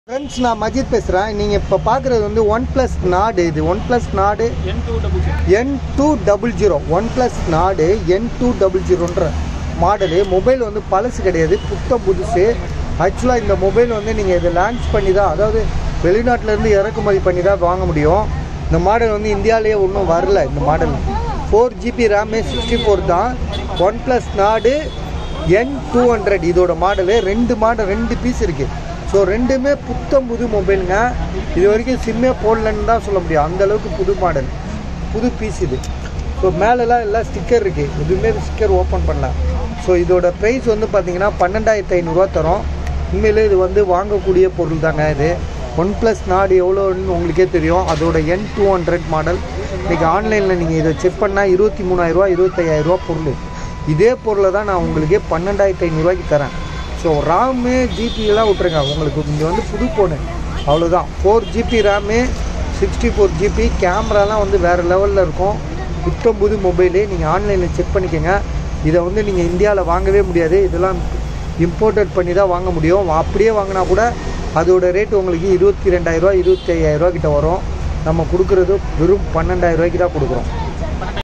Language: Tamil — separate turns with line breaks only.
ஃப்ரெண்ட்ஸ் நான் மஜித் பேசுகிறேன் நீங்கள் இப்போ பார்க்குறது வந்து ஒன் ப்ளஸ் நாடு இது OnePlus Nord
N two double zero
N two double zero OnePlus Nord N two double ஜீரோன்ற மாடலு மொபைல் வந்து பழசு கிடையாது புத்தம் புதுசு ஆக்சுவலாக இந்த மொபைல் வந்து நீங்கள் இதை லான்ச் பண்ணி தான் அதாவது வெளிநாட்டிலேருந்து இறக்குமதி பண்ணி தான் வாங்க முடியும் இந்த மாடல் வந்து இந்தியாவிலேயே ஒன்றும் வரல இந்த model four GB RAM sixty four தான் OnePlus Nord N two hundred இதோட மாடலு ரெண்டு மாடல் ரெண்டு பீஸ் இருக்குது ஸோ ரெண்டுமே புத்தம் புது மொபைலுங்க இது வரைக்கும் சிம்மே போடலன்னு தான் சொல்ல முடியும் அந்த அளவுக்கு புது மாடல் புது பீஸ் இது ஸோ மேலெலாம் எல்லாம் ஸ்டிக்கர் இருக்குது எதுவுமே ஸ்டிக்கர் ஓப்பன் பண்ணல ஸோ இதோட ப்ரைஸ் வந்து பார்த்தீங்கன்னா பன்னெண்டாயிரத்து ஐநூறுரூவா தரும் உண்மையிலே இது வந்து வாங்கக்கூடிய பொருள் தாங்க இது ஒன் ப்ளஸ் நாடு எவ்வளோன்னு உங்களுக்கே தெரியும் அதோட என் டூ ஹண்ட்ரட் மாடல் இன்றைக்கி ஆன்லைனில் நீங்கள் இதை செக் பண்ணால் இருபத்தி மூணாயிரரூவா இருபத்தையாயிரரூவா பொருள் இதே பொருளை தான் நான் உங்களுக்கு பன்னெண்டாயிரத்து ஐநூறுரூவாய்க்கு தரேன் ஸோ ரேமு ஜிபியெல்லாம் விட்ருங்க உங்களுக்கு இங்கே வந்து புது ஃபோனு அவ்வளோதான் four GB RAM sixty four GB கேமராலாம் வந்து வேறு லெவலில் இருக்கும் புத்தம் புது மொபைலு நீங்கள் ஆன்லைனில் செக் பண்ணிக்கோங்க இதை வந்து நீங்கள் இந்தியாவில் வாங்கவே முடியாது இதெல்லாம் இம்போர்ட்டட் பண்ணி தான் வாங்க முடியும் அப்படியே வாங்கினா கூட அதோட ரேட் உங்களுக்கு இருபத்தி ரெண்டாயிரரூவா இருபத்தி ஐயாயிரரூவா கிட்ட வரும் நம்ம கொடுக்குறது வெறும் பன்னெண்டாயிரரூவாய்க்கு தான் கொடுக்குறோம்